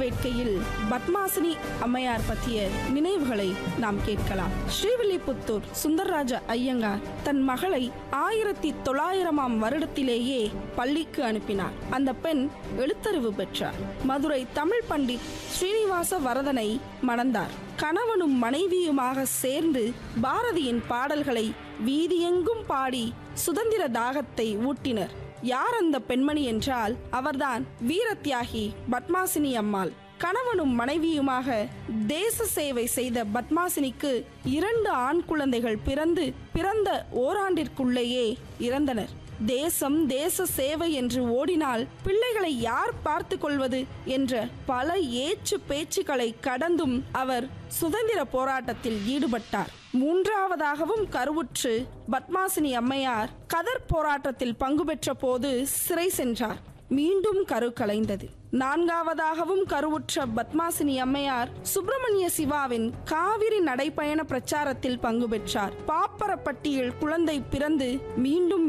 வேட்கையில் பத்மாசினி அம்மையார் பற்றிய நினைவுகளை நாம் கேட்கலாம் ஸ்ரீவில்லிபுத்தூர் சுந்தரராஜ ஐயங்கார் தன் மகளை ஆயிரத்தி தொள்ளாயிரமாம் வருடத்திலேயே பள்ளிக்கு அனுப்பினார் அந்த பெண் எழுத்தறிவு பெற்றார் மதுரை தமிழ் பண்டிட் ஸ்ரீனிவாச வரதனை மணந்தார் கணவனும் மனைவியுமாக சேர்ந்து பாரதியின் பாடல்களை வீதியெங்கும் பாடி சுதந்திர தாகத்தை ஊட்டினர் யார் அந்த பெண்மணி என்றால் அவர்தான் வீரத்தியாகி பத்மாசினி அம்மாள் கணவனும் மனைவியுமாக தேச சேவை செய்த பத்மாசினிக்கு இரண்டு ஆண் குழந்தைகள் பிறந்து பிறந்த ஓராண்டிற்குள்ளேயே இறந்தனர் தேசம் தேச சேவை என்று ஓடினால் பிள்ளைகளை யார் பார்த்து கொள்வது என்ற பல ஏச்சு பேச்சுக்களை கடந்தும் அவர் சுதந்திர போராட்டத்தில் ஈடுபட்டார் மூன்றாவதாகவும் கருவுற்று பத்மாசினி அம்மையார் கதர் போராட்டத்தில் பங்கு பெற்ற போது சிறை சென்றார் மீண்டும் கரு கலைந்தது நான்காவதாகவும் கருவுற்ற பத்மாசினி அம்மையார் சுப்பிரமணிய சிவாவின் காவிரி நடைப்பயண பிரச்சாரத்தில் பங்கு பெற்றார் பாப்பரப்பட்டியில் குழந்தை பிறந்து மீண்டும்